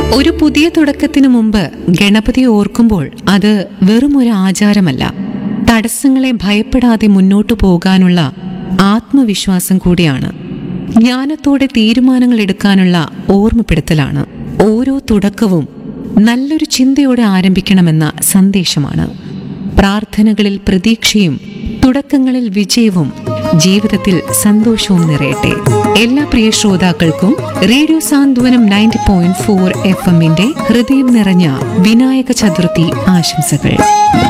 ഒരു പുതിയ തുടക്കത്തിനു മുമ്പ് ഗണപതി ഓർക്കുമ്പോൾ അത് വെറും ഒരു ആചാരമല്ല തടസ്സങ്ങളെ ഭയപ്പെടാതെ മുന്നോട്ടു പോകാനുള്ള ആത്മവിശ്വാസം കൂടിയാണ് ജ്ഞാനത്തോടെ തീരുമാനങ്ങൾ എടുക്കാനുള്ള ഓർമ്മപ്പെടുത്തലാണ് ഓരോ തുടക്കവും നല്ലൊരു ചിന്തയോടെ ആരംഭിക്കണമെന്ന സന്ദേശമാണ് പ്രാർത്ഥനകളിൽ പ്രതീക്ഷയും തുടക്കങ്ങളിൽ വിജയവും ജീവിതത്തിൽ സന്തോഷവും നിറയട്ടെ എല്ലാ പ്രിയ ശ്രോതാക്കൾക്കും radio Santhwanam ninety point four F എമ്മിന്റെ ഹൃദയം നിറഞ്ഞ വിനായക ചതുർത്ഥി ആശംസകൾ